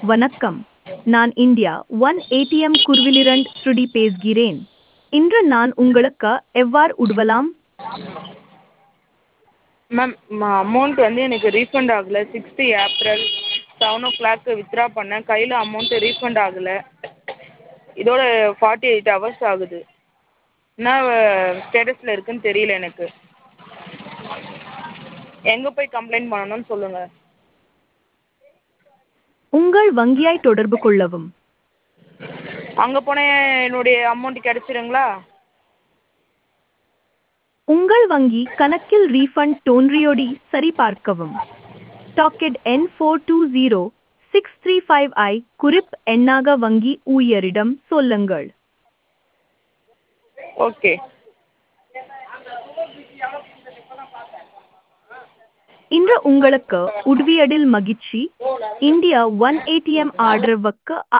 வணக்கம் நான் India one ATM குருவிலிரண்ட் ஸ்ருடி பேசுகிறேன் இன்று நான் உங்களுக்கு எவ்வாறு உதவலாம் மேம் அமௌண்ட் வந்து எனக்கு ரீஃபண்ட் ஆகலை sixth April seven o'clock withdraw பண்ணேன் கையில் அமௌண்ட்டு ரீஃபண்ட் ஆகலை இதோட ஃபார்ட்டி எயிட் ஹவர்ஸ் ஆகுது என்ன ஸ்டேட்டஸில் இருக்குதுன்னு தெரியல எனக்கு எங்கே போய் கம்ப்ளைண்ட் பண்ணணும்னு சொல்லுங்கள் உங்கள் வங்கியை தொடர்பு கொள்ளவும் அங்கே போனால் என்னுடைய அமௌண்ட் கிடைச்சிருங்களா உங்கள் வங்கி கணக்கில் ரீஃபண்ட் தோன்றியோடி சரிபார்க்கவும் டாக்கெட் எண் four two zero six three five ஐ குறிப் எண்ணாக வங்கி ஊழியரிடம் சொல்லுங்கள் ஓகே இன்று உங்களுக்கு உதவியதில் மகிழ்ச்சி இந்தியா ஒன் ஏடிஎம் ஆதரவுக்கு